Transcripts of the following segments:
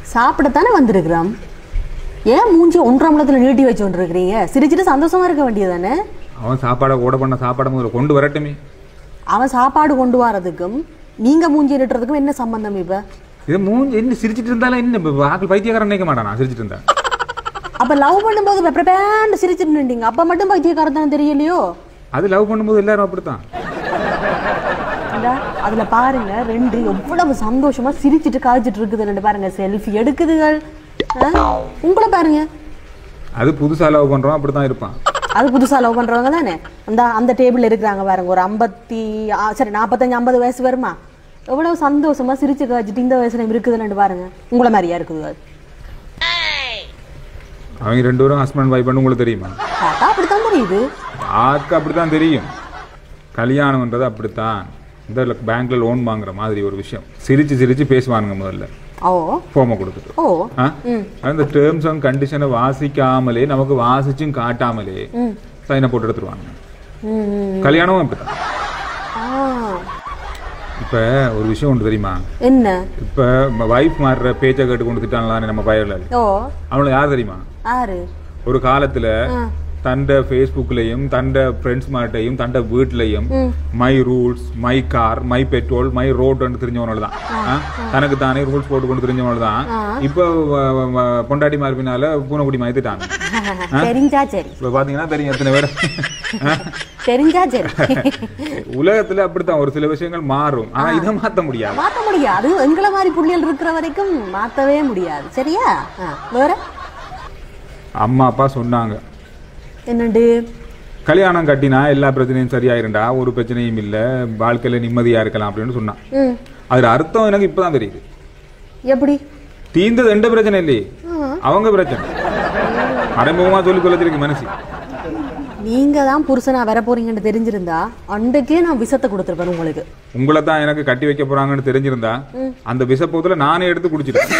சாப்பிடத்தானே வந்திருக்கிறோம் ஏன் மூஞ்சி ஒன்றாம் இடத்துல நீட்டி வச்சு கொண்டிருக்கிறீங்க சிரிச்சிட்டு சந்தோஷமா இருக்க வேண்டியதானே அவன் சாப்பாடை கூட பண்ண சாப்பாடை முதல்ல கொண்டு வரட்டுமே அவன் சாப்பாடு கொண்டு வரதுக்கும் நீங்க மூஞ்சி நிட்டுறதுக்கும் என்ன சம்பந்தம் இப்ப இது மூஞ்சி என்ன சிரிச்சிட்டு இருந்தாலும் என்ன இப்ப ஆக்கள் பைத்தியக்காரன் நினைக்க மாட்டானா சிரிச்சிட்டு இருந்தா அப்ப லவ் பண்ணும்போது பெப்பரப்பேண்டு சிரிச்சிட்டு நின்றீங்க அப்ப மட்டும் பைத்தியக்காரத்தனம் தெரியலையோ அது லவ் பண்ணும்போது எல்லாரும் அப்படித்தான் இந்தா, அதுல பாருங்க ரெண்டு எவ்வளவு சந்தோஷமா சிரிச்சிட்டு காய்ச்சிட்டு இருக்குது ரெண்டு பாருங்க செல்ஃபி எடுக்குதுகள் ஆ? உங்களை பாருங்க அது புதுசா லவ் பண்றோம் அப்படித்தான் இருப்பான் அது புதுசா லவ் பண்றவங்க தானே அந்த அந்த டேபிள் இருக்கிறாங்க பாருங்க ஒரு ஐம்பத்தி ஆ, சரி நாற்பத்தஞ்சு ஐம்பது வயசு வருமா எவ்வளவு சந்தோஷமா சிரிச்சு காய்ச்சிட்டு இந்த வயசுல இருக்குதுன்னு பாருங்க உங்களை மாதிரியா இருக்குது அது அவங்க ரெண்டு பேரும் ஹஸ்பண்ட் ஒய்ஃப் உங்களுக்கு தெரியுமா பார்த்தா அப்படித்தான் தெரியுது ஆக்கு அப்படித்தான் தெரியும் கல்யாணம்ன்றது அப்படித்தான் இந்த பேங்க்ல லோன் வாங்குற மாதிரி ஒரு விஷயம் சிரிச்சு சிரிச்சு பேசுவானுங்க முதல்ல ஓ ஃபோமை கொடுத்துட்டு ஓ ஆ? அந்த டேர்ம்ஸ் அண்ட் கண்டிஷனை வாசிக்காமலே நமக்கு வாசிச்சும் காட்டாமலே சைனை போட்டு எடுத்துருவாங்க ம், ம். கல்யாணமும் அப்படித்தான் ஆ, இப்ப ஒரு விஷயம் ஒன்று தெரியுமா என்ன இப்ப வைஃப் மாறுற பேச்சை கேட்டு கொண்டு திட்டான்லாம் நம்ம பயர்ல ஓ அவனுக்கு யார் தெரியுமா ஆறு ஒரு காலத்துல தண்ட ஃபேஸ்புக்லயும் தண்ட ஃப்ரெண்ட்ஸ் மாட்டையும் தண்ட வீட்லயும் my rules my car my petrol my ரோடுன்னு தெரிஞ்சவனோட தான் ஆ? தனக்கு தானே ரூல்ஸ் போட்டு கொண்டு தெரிஞ்சவனோட தான் இப்போ வ- வ- வ- பொண்டாட்டி மார்பினால பூனைக்குடி மாத்திட்டாங்க தெரிஞ்சா சரி இப்ப பாத்தீங்கன்னா தெரியும் எத்தனை பேர் ஆ? தெரிஞ்சா சரி உலகத்துல அப்படித்தான் ஒரு சில விஷயங்கள் மாறும் ஆனா இதை மாத்த முடியாது மாத்த முடியாது எங்களை மாதிரி புள்ளிகள் இருக்கிற வரைக்கும் மாத்தவே முடியாது சரியா ஆ, வேற அம்மா அப்பா சொன்னாங்க என்னண்டு கல்யாணம் கட்டினா எல்லா பிரச்சனையும் சரியாயிருண்டா ஒரு பிரச்சனையும் இல்ல வாழ்க்கையில நிம்மதியா இருக்கலாம் அப்படின்னு சொன்னான் ம் அதுல அர்த்தம் எனக்கு இப்பதான் தெரியுது எப்படி தீர்ந்தது எந்த பிரச்சனை இல்லையே அவங்க பிரச்சனை மறைமுகமா சொல்லி தொலைச்சிருக்கு மனசு நீங்க தான் புருஷனா வர போறீங்கன்னு தெரிஞ்சிருந்தா அன்றைக்கே நான் விஷத்தை கொடுத்துருப்பேன் உங்களுக்கு உங்களை தான் எனக்கு கட்டி வைக்க போறாங்கன்னு தெரிஞ்சிருந்தா அந்த விஷப்போத்துல நானே எடுத்து குடிச்சிட்டேன்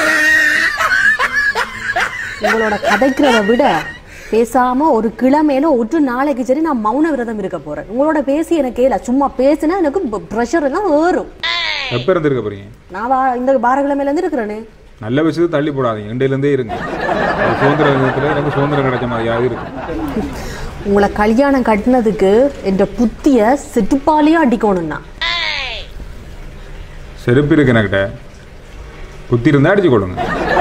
உங்களோட கதைக்கிறத விட பேசாம ஒரு கிழமையில ஒரு நாளைக்கு சரி நான் மௌன விரதம் இருக்க போறேன் உங்களோட பேசி எனக்கு கேள சும்மா பேசினா எனக்கு ப்ரெஷர் எல்லாம் ஏறும் எப்ப இருந்திருக்க போறீங்க நான் வா- இந்த பாரகிழமையில இருந்து இருக்கிறேனே நல்ல விஷயத்தை தள்ளி போடாதீங்க இண்டையில இருந்தே இருங்க ஒரு சுதந்திர விதத்துல எனக்கு சுதந்திரம் கிடைச்ச மாதிரியாவது இருக்கு உங்களை கல்யாணம் கட்டினதுக்கு என்ற புத்திய செட்டுப்பாலையும் அடிக்கணும்னா செருப்பு இருக்கு என்கிட்ட குத்தி இருந்தா அடிச்சு கொடுங்க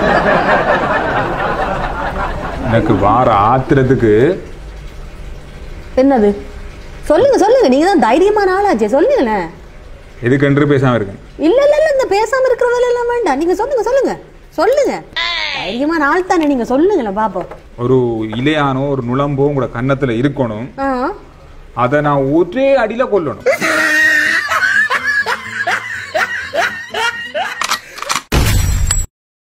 எனக்கு வார ஆத்திரத்துக்கு என்னது சொல்லுங்க சொல்லுங்க நீங்க தான் தைரியமான ஆளாச்சே சொல்லுங்களேன் எதுக்கென்று பேசாம இருக்கேன் இல்ல இல்ல இல்ல இந்த பேசாம இருக்கிறதெல்லாம் எல்லாம் வேண்டாம் நீங்க சொல்லுங்க சொல்லுங்க சொல்லுங்க தைரியமான ஆள் தானே நீங்க சொல்லுங்களேன் பாப்போம் ஒரு இலையானோ ஒரு நுளம்போ உங்களோட கன்னத்துல இருக்கணும் ஆ அதை நான் ஒரே அடியில கொல்லணும்